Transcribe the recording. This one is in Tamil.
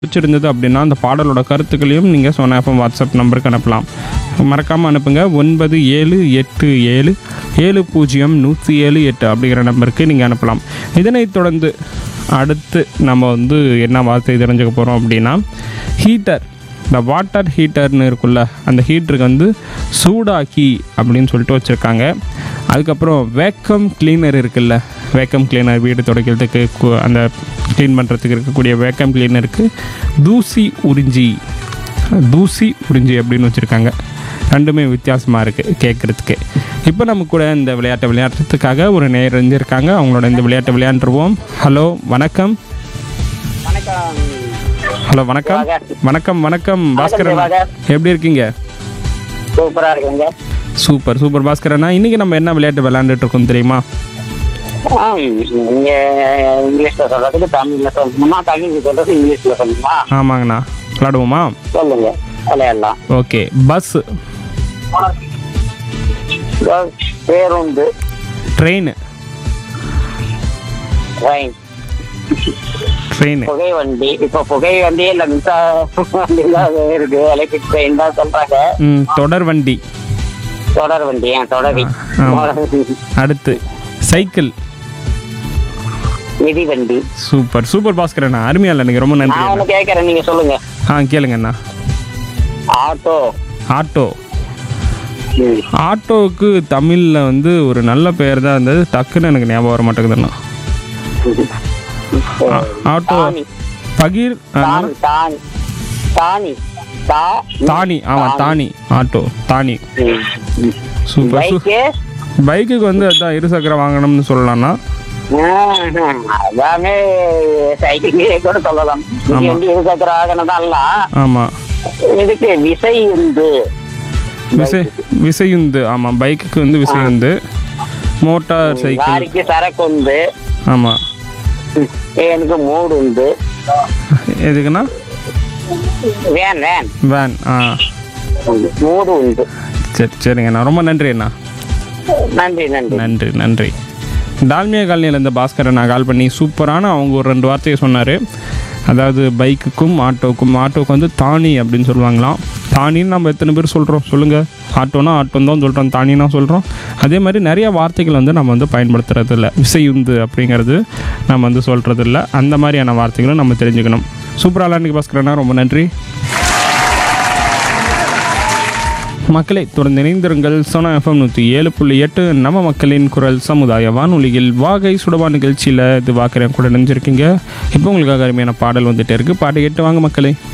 பிடிச்சிருந்தது அப்படின்னா அந்த பாடலோட கருத்துக்களையும் நீங்கள் சோனா எஃப்எம் வாட்ஸ்அப் நம்பருக்கு அனுப்பலாம் மறக்காமல் அனுப்புங்க ஒன்பது ஏழு எட்டு ஏழு ஏழு பூஜ்ஜியம் நூற்றி ஏழு எட்டு அப்படிங்கிற நம்பருக்கு நீங்கள் அனுப்பலாம் இதனைத் தொடர்ந்து அடுத்து நம்ம வந்து என்ன வார்த்தை தெரிஞ்சுக்க போகிறோம் அப்படின்னா ஹீட்டர் இந்த வாட்டர் ஹீட்டர்னு இருக்குல்ல அந்த ஹீட்டருக்கு வந்து சூடாக்கி அப்படின்னு சொல்லிட்டு வச்சுருக்காங்க அதுக்கப்புறம் வேக்கம் கிளீனர் இருக்குல்ல வேக்கம் கிளீனர் வீடு துடைக்கிறதுக்கு கு- அந்த க்ளீன் பண்ணுறதுக்கு இருக்கக்கூடிய வேக்கம் கிளீனருக்கு தூசி உறிஞ்சி தூசி உறிஞ்சி அப்படின்னு வச்சுருக்காங்க ரெண்டுமே வித்தியாசமாக இருக்குது கேட்குறதுக்கு இப்போ நம்ம கூட இந்த விளையாட்டை விளையாடுறதுக்காக ஒரு நேர் இருக்காங்க அவங்களோட இந்த விளையாட்டை விளையாண்டுருவோம் ஹலோ வணக்கம் வணக்கம் ஹலோ வணக்கம் வணக்கம் வணக்கம் பாஸ்கரன் திவாகர். எப்படி இருக்கீங்க சூப்பரா இருக்குங்க சூப்பர் சூப்பர் பாஸ்கரண்ணா இன்னைக்கு நம்ம என்ன விளையாட்டு விளையாண்டுட்டு இருக்கோம் தெரியுமா ஆ, நீங்க இங்கிலீஷ்ல சொல்றதுக்கு தமிழ்ல சொல்லணுமா தமிழ்ல சொல்றது இங்கிலீஷ்ல சொல்லணுமா ஆமாங்கண்ணா விளாடுவோமா சொல்லுங்க விளையாடலாம் ஓகே பஸ் பேருந்து ட்ரெயின் ட்ரெயின் ட்ரெயின் புகை வண்டி இப்ப புகை வண்டி இல்ல மின்சார வண்டி தான் இருக்கு எலக்ட்ரிக் ட்ரெயின் தான் சொல்றாங்க ம் தொடர் வண்டி தொடர் வண்டி ஏன் தொடரி ஆமா. அடுத்து சைக்கிள் மிதிவண்டி சூப்பர் சூப்பர் பாஸ்கரண்ணா அருமையா இல்லை எனக்கு ரொம்ப நன்றி நான் ஒண்ணு கேக்குறேன் நீங்க சொல்லுங்க ஆ கேளுங்கண்ணா ஆட்டோ ஆட்டோ ம். ஆட்டோவுக்கு தமிழில் வந்து ஒரு நல்ல பெயர் தான் இருந்தது டக்குன்னு எனக்கு ஞாபகம் வர மாட்டேங்குதுண்ணா ஆட்டோ தானி பகீர் ஆ, தானி தானி தானி தா தானி ஆமாம் தானி ஆட்டோ தானி சூப்பர் சூ பைக்கு பைக்குக்கு வந்து அதான் இருசக்கர வாங்கணும்னு சொல்லலாம்னா அதாமே சைக்கிளே கூட சொல்லலாம் இது ஆமா. வந்து இருசக்கர வாகனம்தான் ஆமாம் இதுக்கு விசை உண்டு விசை விசையுந்து ஆமாம் பைக்குக்கு வந்து விசையுந்து மோட்டார் சைக்கிள் லாரிக்கு சரக்கு உண்டு ஆமாம் எனக்கு மூடு உண்டு எதுக்குண்ணா வேன் வேன் வேன் ஆ மூடு உண்டு சரி சரிங்கண்ணா ரொம்ப நன்றி அண்ணா நன்றி நன்றி நன்றி நன்றி டால்மியா காலனியில் இருந்த பாஸ்கரை நான் கால் பண்ணி சூப்பரான அவங்க ஒரு ரெண்டு வார்த்தையை சொன்னார் அதாவது பைக்குக்கும் ஆட்டோக்கும் ஆட்டோக்கு வந்து தானி அப்படின்னு சொல்லுவாங்களாம் தானின்னு நம்ம எத்தனை பேர் சொல்கிறோம் சொல்லுங்கள் ஆட்டோனா ஆட்டோன்னு தான் சொல்கிறோம் தானினா சொல்கிறோம் அதே மாதிரி நிறைய வார்த்தைகள் வந்து நம்ம வந்து பயன்படுத்துறது இல்லை விசையுந்து அப்படிங்கிறது நம்ம வந்து சொல்கிறது இல்லை அந்த மாதிரியான வார்த்தைகளும் நம்ம தெரிஞ்சுக்கணும் சூப்பராக விளாண்டுக்கு பாஸ்கரண்ணா ரொம்ப நன்றி மக்களை தொடர்ந்து இணைந்திருங்கள் சோனா எஃப்எம் நூற்றி ஏழு புள்ளி எட்டு நம்ம மக்களின் குரல் சமுதாய வானொலியில் வாகை சுடவா நிகழ்ச்சியில் இது வாக்குறேன் கூட நினைஞ்சிருக்கீங்க இப்போ உங்களுக்காக அருமையான பாடல் வந்துட்டே இருக்கு பாட்டு கேட்டு வாங்க மக்களே